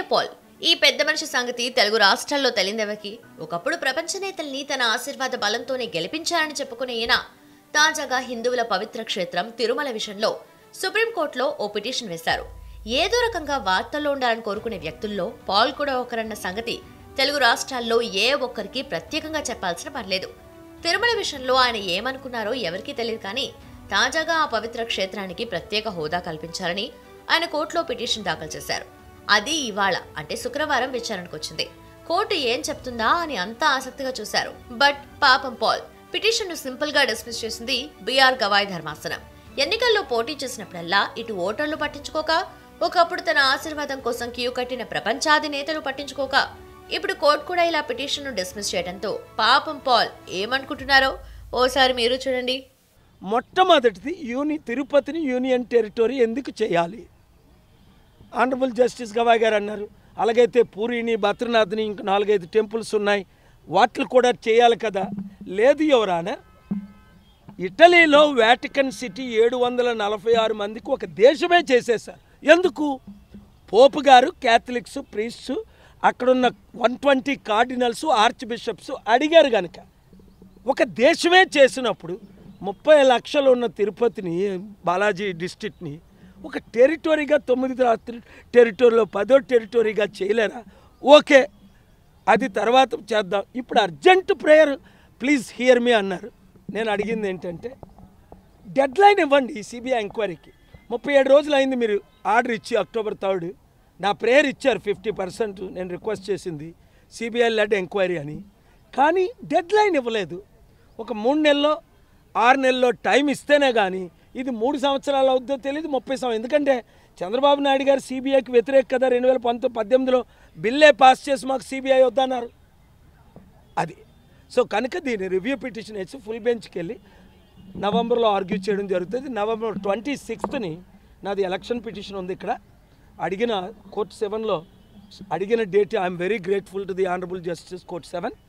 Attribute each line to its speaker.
Speaker 1: Paul ఈ పెద్ద మనిషి సంగతి తెలుగు రాష్ట్రాల్లో తెలియదెవరికి ఒకప్పుడు ప్రపంచ నేతల్ని తన ఆశీర్వాద బలంతోనే గెలిపించారని చెప్పుకునే ఈయన తాజాగా హిందువుల పవిత్ర క్షేత్రం తిరుమల విషయంలో సుప్రీంకోర్టులో ఓ పిటిషన్ వేశారు ఏదో రకంగా వార్తల్లో ఉండాలని కోరుకునే వ్యక్తుల్లో పాల్ కూడా ఒకరన్న సంగతి తెలుగు రాష్ట్రాల్లో ఏ ఒక్కరికి ప్రత్యేకంగా చెప్పాల్సిన పర్లేదు తిరుమల విషయంలో ఆయన ఏమనుకున్నారో ఎవరికీ తెలియదు కానీ తాజాగా ఆ పవిత్ర క్షేత్రానికి ప్రత్యేక హోదా కల్పించాలని ఆయన కోర్టులో పిటిషన్ దాఖలు చేశారు అది ఇవాళ అంటే శుక్రవారం విచారణకు వచ్చింది కోర్టు ఏం చెప్తుందా అని అంతా ఆసక్తిగా చూశారు బట్ పాపం పాల్ పిటిషన్ ను సింపుల్ గా డిస్మిస్ చేసింది బీఆర్ గవాయ్ ధర్మాసనం ఎన్నికల్లో పోటీ చేసినప్పుడల్లా ఇటు ఓటర్లు పట్టించుకోక ఒకప్పుడు తన ఆశీర్వాదం కోసం క్యూ కట్టిన ప్రపంచాది నేతలు పట్టించుకోక ఇప్పుడు కోర్టు కూడా ఇలా పిటిషన్ ను డిస్మిస్ చేయడంతో పాపం పాల్ ఏమనుకుంటున్నారో ఓసారి మీరు చూడండి
Speaker 2: మొట్టమొదటిది యూని తిరుపతిని యూనియన్ టెరిటరీ ఎందుకు చేయాలి ఆనరబుల్ జస్టిస్ గవాయ్ గారు అన్నారు అలాగైతే పూరిని బద్రీనాథ్ని ఇంక నాలుగైదు టెంపుల్స్ ఉన్నాయి వాటిని కూడా చేయాలి కదా లేదు ఎవరానా ఇటలీలో వాటికన్ సిటీ ఏడు వందల నలభై ఆరు మందికి ఒక దేశమే చేసేశారు ఎందుకు పోపు గారు క్యాథలిక్స్ ప్రీస్ట్స్ అక్కడున్న one twenty cardinals archbishops అడిగారు కనుక ఒక దేశమే చేసినప్పుడు ముప్పై లక్షలు ఉన్న తిరుపతిని బాలాజీ డిస్ట్రిక్ట్ని ఒక టెరిటరీగా తొమ్మిది రాత్రి టెరిటరీలో పదో టెరిటరీగా చేయలేరా ఓకే అది తర్వాత చేద్దాం ఇప్పుడు urgent prayer please hear me అన్నారు నేను అడిగింది ఏంటంటే డెడ్ లైన్ ఇవ్వండి ఈ సిబిఐ ఎంక్వైరీకి ముప్పై ఏడు రోజులు అయింది మీరు ఆర్డర్ ఇచ్చి అక్టోబర్ థర్డ్ నా ప్రేయర్ ఇచ్చారు ఫిఫ్టీ పర్సెంట్ నేను రిక్వెస్ట్ చేసింది సిబిఐ లెడ్ ఎంక్వైరీ అని కానీ డెడ్ లైన్ ఇవ్వలేదు ఒక మూడు నెలల్లో ఆరు నెలల్లో టైం ఇస్తేనే కానీ ఇది మూడు సంవత్సరాలు అవుద్దో తెలియదు ముప్పై సంవత్సరం ఎందుకంటే చంద్రబాబు నాయుడు గారు సిబిఐకి వ్యతిరేక కదా రెండు వేల పంతొమ్మిది పద్దెనిమిదిలో బిల్లే పాస్ చేసి మాకు సిబిఐ వద్దన్నారు అది సో కనుక దీన్ని రివ్యూ పిటిషన్ వేసి ఫుల్ బెంచ్కి వెళ్ళి నవంబర్లో ఆర్గ్యూ చేయడం జరుగుతుంది నవంబర్ ట్వంటీ సిక్స్త్ని నాది ఎలక్షన్ పిటిషన్ ఉంది ఇక్కడ అడిగిన కోర్ట్ సెవెన్లో అడిగిన date I'm very grateful to the honourable justice court seven